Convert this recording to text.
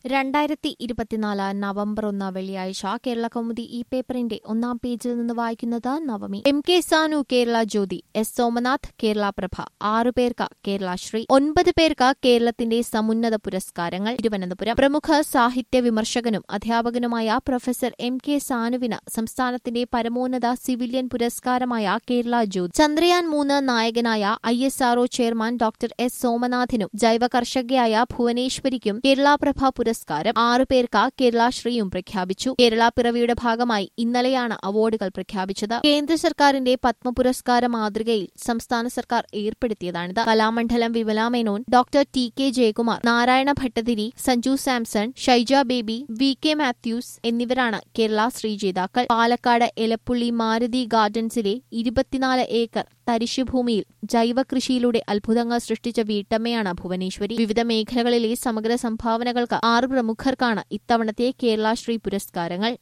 രണ്ടായിരത്തി ഇരുപത്തിനാല് നവംബർ ഒന്ന് വെള്ളിയാഴ്ച കേരള കൗമുദി ഈ പേപ്പറിന്റെ ഒന്നാം പേജിൽ നിന്ന് വായിക്കുന്നത് Navami M K Sanu Kerala Jyothi S Somanath Kerala Prabha ആറു പേർക്ക് കേരളശ്രീ ഒൻപത് പേർക്ക് കേരളത്തിന്റെ സമുന്നത പുരസ്കാരങ്ങൾ തിരുവനന്തപുരം പ്രമുഖ സാഹിത്യ വിമർശകനും അധ്യാപകനുമായ പ്രൊഫസർ എം കെ സാനുവിന് സംസ്ഥാനത്തിന്റെ പരമോന്നത സിവിലിയൻ പുരസ്കാരമായ കേരള ജ്യോതി ചന്ദ്രയാൻ മൂന്ന് നായകനായ I S R O chairman doctor S സോമനാഥിനും ജൈവ കർഷകയായ ഭുവനേശ്വരിക്കും കേരള പ്രഭ പുരസ്കാരം ആറു പേർക്ക് കേരളശ്രീയും പ്രഖ്യാപിച്ചു കേരള പിറവിയുടെ ഭാഗമായി ഇന്നലെയാണ് അവാർഡുകൾ പ്രഖ്യാപിച്ചത് കേന്ദ്ര സർക്കാരിന്റെ പത്മ പുരസ്കാര മാതൃകയിൽ സംസ്ഥാന സർക്കാർ ഏർപ്പെടുത്തിയതാണിത് Kalamandalam Vimala Menon doctor T K Jayakumar Narayana Bhattathiri Sanju Samson Shaija Baby V K Mathews എന്നിവരാണ് കേരള ശ്രീ ജേതാക്കൾ പാലക്കാട് എലപ്പുള്ളി മാരുതി ഗാർഡൻസിലെ ഇരുപത്തിനാല് ഏക്കർ തരിശുഭൂമിയിൽ ജൈവകൃഷിയിലൂടെ അത്ഭുതങ്ങൾ സൃഷ്ടിച്ച വീട്ടമ്മയാണ് ഭുവനേശ്വരി വിവിധ മേഖലകളിലെ സമഗ്ര സംഭാവനകൾക്ക് ആറ് പ്രമുഖർക്കാണ് ഇത്തവണത്തെ കേരള ശ്രീ പുരസ്കാരങ്ങൾ